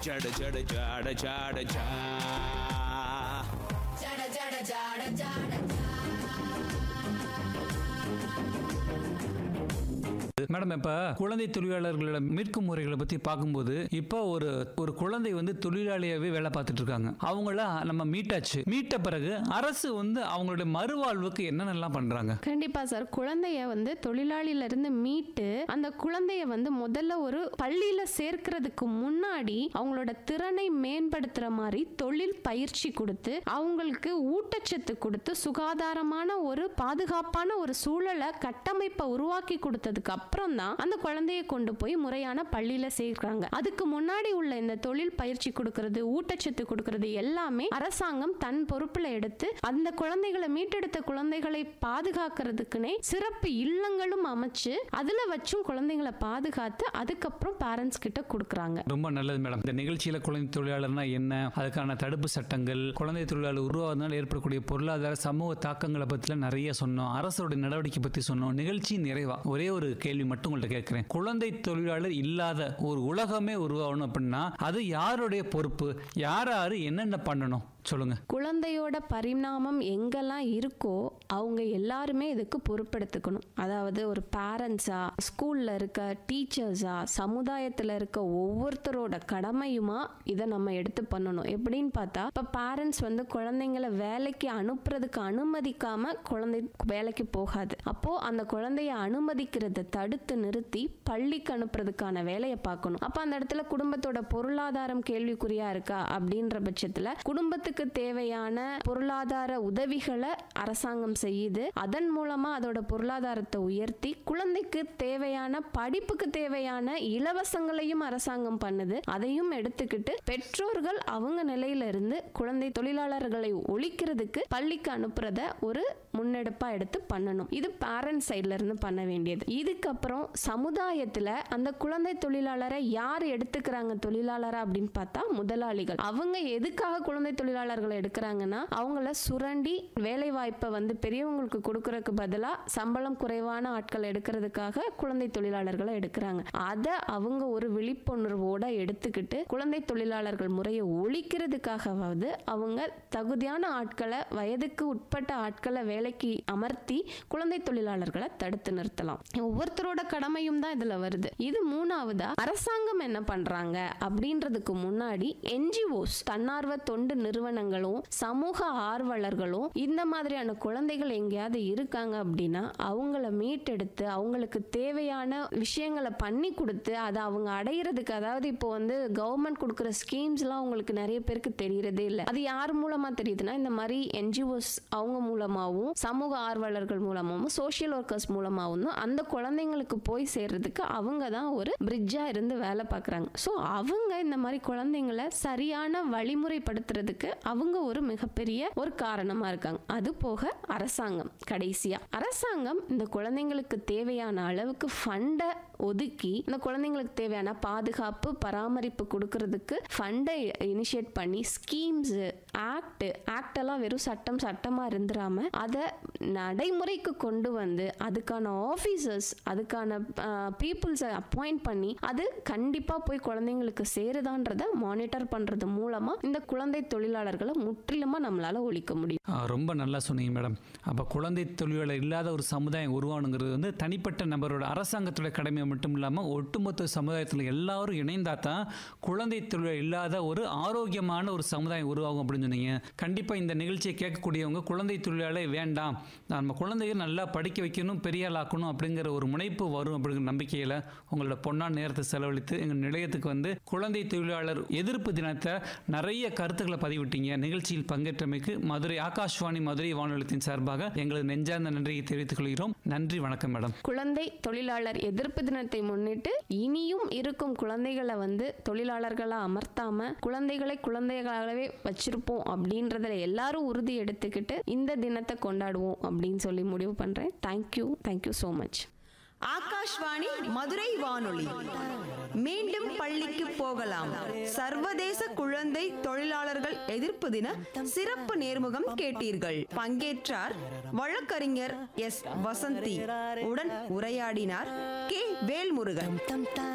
ஜட ஜட ஜாட ஜாட ஜா ஜட ஜட ஜாட ஜாட மேடம் இப்ப குழந்தை தொழிலாளர்களோட மீட்கும் முறைகளை பத்தி பார்க்கும்போது இப்போ ஒரு ஒரு குழந்தை வந்து தொழிலாளியாவே வேலை பார்த்துட்டு இருக்காங்க அவங்கள நம்ம மீட்டாச்சு மீட்ட பிறகு அரசு வந்து அவங்களுடைய மறுவாழ்வுக்கு என்னென்னலாம் பண்றாங்க கண்டிப்பா சார் குழந்தைய வந்து தொழிலாளியில இருந்து மீட்டு அந்த குழந்தைய வந்து முதல்ல ஒரு பள்ளியில சேர்க்கறதுக்கு முன்னாடி அவங்களோட திறனை மேம்படுத்துற மாதிரி தொழில் பயிற்சி கொடுத்து அவங்களுக்கு ஊட்டச்சத்து கொடுத்து சுகாதாரமான ஒரு பாதுகாப்பான ஒரு சூழலை கட்டமைப்பை உருவாக்கி கொடுத்ததுக்கு அப்புறம் தான் அந்த குழந்தைய கொண்டு போய் முறையான பள்ளியில சேர்க்கிறாங்க அதுக்கு முன்னாடி உள்ள இந்த தொழில் பயிற்சி கொடுக்கறது ஊட்டச்சத்து கொடுக்கறது எல்லாமே அரசாங்கம் தன் பொறுப்புல எடுத்து அந்த குழந்தைகளை மீட்டெடுத்த குழந்தைகளை பாதுகாக்கிறதுக்குனே சிறப்பு இல்லங்களும் அமைச்சு அதுல வச்சும் குழந்தைகளை பாதுகாத்து அதுக்கப்புறம் பேரண்ட்ஸ் கிட்ட கொடுக்குறாங்க ரொம்ப நல்லது மேடம் இந்த நிகழ்ச்சியில குழந்தை தொழிலாளர்னா என்ன அதுக்கான தடுப்பு சட்டங்கள் குழந்தை தொழிலாளர் உருவாவதனால் ஏற்படக்கூடிய பொருளாதார சமூக தாக்கங்களை பத்திலாம் நிறைய சொன்னோம் அரசோட நடவடிக்கை பத்தி சொன்னோம் நிகழ்ச்சி நிறைவா ஒரே ஒரு கேள்வி மட்டும் உங்கள்ட்ட கேட்கிறேன் குழந்தை தொழிலாளர் இல்லாத ஒரு உலகமே உருவாகணும் அப்படின்னா அது யாருடைய பொறுப்பு யார் யாரு என்னென்ன பண்ணணும் சொல்லுங்க குழந்தையோட பரிணாமம் எங்கெல்லாம் இருக்கோ அவங்க எல்லாருமே இதுக்கு பொறுப்பெடுத்துக்கணும் அதாவது ஒரு பேரண்ட்ஸா ஸ்கூல்ல இருக்க டீச்சர்ஸா சமுதாயத்துல இருக்க ஒவ்வொருத்தரோட கடமையுமா இதை நம்ம எடுத்து பண்ணணும் எப்படின்னு பார்த்தா இப்போ பேரண்ட்ஸ் வந்து குழந்தைங்களை வேலைக்கு அனுப்புறதுக்கு அனுமதிக்காம குழந்தை வேலைக்கு போகாது அப்போ அந்த குழந்தைய அனுமதிக்கிறத தடுத்து நிறுத்தி பள்ளிக்கு அனுப்புறதுக்கான வேலையை பார்க்கணும் அப்போ அந்த இடத்துல குடும்பத்தோட பொருளாதாரம் கேள்விக்குறியா இருக்கா அப்படின்ற பட்சத்துல குடும்பத்துக்கு தேவையான பொருளாதார உதவிகளை அரசாங்கம் செய்யுது அதன் மூலமா அதோட பொருளாதாரத்தை உயர்த்தி குழந்தைக்கு தேவையான படிப்புக்கு தேவையான இலவசங்களையும் அரசாங்கம் பண்ணுது அதையும் எடுத்துக்கிட்டு பெற்றோர்கள் அவங்க நிலையில இருந்து குழந்தை தொழிலாளர்களை ஒழிக்கிறதுக்கு பள்ளிக்கு அனுப்புறத ஒரு முன்னெடுப்பா எடுத்து பண்ணணும் இது பேரண்ட் சைட்ல இருந்து பண்ண வேண்டியது இதுக்கப்புறம் சமுதாயத்துல அந்த குழந்தை தொழிலாளரை யார் எடுத்துக்கிறாங்க தொழிலாளரா அப்படின்னு பார்த்தா முதலாளிகள் அவங்க எதுக்காக குழந்தை தொழிலாளர்களை எடுக்கிறாங்கன்னா அவங்கள சுரண்டி வேலை வாய்ப்பை வந்து பெரியவங்களுக்கு கொடுக்கறதுக்கு பதிலா சம்பளம் குறைவான ஆட்கள் எடுக்கிறதுக்காக குழந்தை தொழிலாளர்களை எடுக்கிறாங்க அதை அவங்க ஒரு விழிப்புணர்வோட எடுத்துக்கிட்டு குழந்தை தொழிலாளர்கள் முறையை ஒழிக்கிறதுக்காகவாவது அவங்க தகுதியான ஆட்களை வயதுக்கு உட்பட்ட ஆட்களை வேலைக்கு அமர்த்தி குழந்தை தொழிலாளர்களை தடுத்து நிறுத்தலாம் ஒவ்வொருத்தரோட கடமையும் தான் இதுல வருது இது மூணாவதா அரசாங்கம் என்ன பண்றாங்க அப்படின்றதுக்கு முன்னாடி என்ஜிஓஸ் தன்னார்வ தொண்டு நிறுவனங்களும் சமூக ஆர்வலர்களும் இந்த மாதிரியான குழந்தைகள் எங்கேயாவது இருக்காங்க அப்படின்னா அவங்கள மீட்டெடுத்து அவங்களுக்கு தேவையான விஷயங்களை பண்ணி கொடுத்து அதை அவங்க அடையிறதுக்கு அதாவது இப்போ வந்து கவர்மெண்ட் கொடுக்குற ஸ்கீம்ஸ்லாம் அவங்களுக்கு நிறைய பேருக்கு தெரியறதே இல்லை அது யார் மூலமா தெரியுதுன்னா இந்த மாதிரி என்ஜிஓஸ் அவங்க மூலமாகவும் சமூக ஆர்வலர்கள் மூலமாகவும் சோஷியல் ஒர்க்கர்ஸ் மூலமாகவும் தான் அந்த குழந்தைங்களுக்கு போய் சேர்றதுக்கு அவங்க தான் ஒரு பிரிட்ஜா இருந்து வேலை பார்க்குறாங்க ஸோ அவங்க இந்த மாதிரி குழந்தைங்களை சரியான வழிமுறைப்படுத்துறதுக்கு அவங்க ஒரு மிகப்பெரிய ஒரு காரணமா இருக்காங்க அது போக அரசாங்கம் கடைசியா அரசாங்கம் இந்த குழந்தைங்களுக்கு தேவையான அளவுக்கு ஃபண்டை ஒதுக்கி இந்த குழந்தைங்களுக்கு தேவையான பாதுகாப்பு பராமரிப்பு கொடுக்கறதுக்கு ஃபண்டை இனிஷியேட் பண்ணி ஸ்கீம்ஸ் ஆக்ட் ஆக்ட் எல்லாம் வெறும் சட்டம் சட்டமா இருந்துராம அதை நடைமுறைக்கு கொண்டு வந்து அதுக்கான ஆஃபீஸர்ஸ் அதுக்கான பீப்புள்ஸை அப்பாயிண்ட் பண்ணி அது கண்டிப்பா போய் குழந்தைங்களுக்கு சேருதான்றத மானிட்டர் பண்றது மூலமா இந்த குழந்தை தொழிலாளர்களை முற்றிலுமா நம்மளால ஒழிக்க முடியும் ஆ, ரொம்ப நல்லா சொன்னீங்க மேடம் அப்போ குழந்தை தொழிலாளர் இல்லாத ஒரு சமுதாயம் உருவானுங்கிறது வந்து தனிப்பட்ட நபரோட அரசாங்கத்தோட கடமை மட்டும் இல்லாமல் ஒட்டுமொத்த சமுதாயத்தில் எல்லாரும் இணைந்தா தான் குழந்தை தொழிலாளர் இல்லாத ஒரு ஆரோக்கியமான ஒரு சமுதாயம் உருவாகும் அப்படின்னு சொன்னீங்க கண்டிப்பாக இந்த நிகழ்ச்சியை கேட்கக்கூடியவங்க குழந்தை தொழிலாளர் வேண்டாம் நம்ம குழந்தைகள் நல்லா படிக்க வைக்கணும் பெரிய ஆள் ஆக்கணும் அப்படிங்கிற ஒரு முனைப்பு வரும் அப்படிங்கிற நம்பிக்கையில் உங்களோட பொன்னான நேரத்தை செலவழித்து எங்கள் நிலையத்துக்கு வந்து குழந்தை தொழிலாளர் எதிர்ப்பு தினத்தை நிறைய கருத்துக்களை பதிவிட்டீங்க நிகழ்ச்சியில் பங்கேற்றமைக்கு மதுரை ஆகாஷ்வாணி மதுரை வானொலியத்தின் சார்பாக எங்களது நெஞ்சார்ந்த நன்றியை தெரிவித்துக் கொள்கிறோம் நன்றி வணக்கம் மேடம் குழந்தை தொழிலாளர் எதிர்ப்பு தினத்தை முன்னிட்டு இனியும் இருக்கும் குழந்தைகளை வந்து தொழிலாளர்களா அமர்த்தாம குழந்தைகளை குழந்தைகளாகவே வச்சிருப்போம் அப்படின்றதுல எல்லாரும் உறுதி எடுத்துக்கிட்டு இந்த தினத்தை கொண்டாடுவோம் அப்படின்னு சொல்லி முடிவு பண்றேன் thank you thank you so much Akashvani Madurai வானொலி மீண்டும் பள்ளிக்கு போகலாம் சர்வதேச குழந்தை தொழிலாளர்கள் எதிர்ப்பு தின சிறப்பு நேர்முகம் கேட்டீர்கள் பங்கேற்றார் வழக்கறிஞர் எஸ் வசந்தி உடன் உரையாடினார் கே வேல்முருகன் தம் தா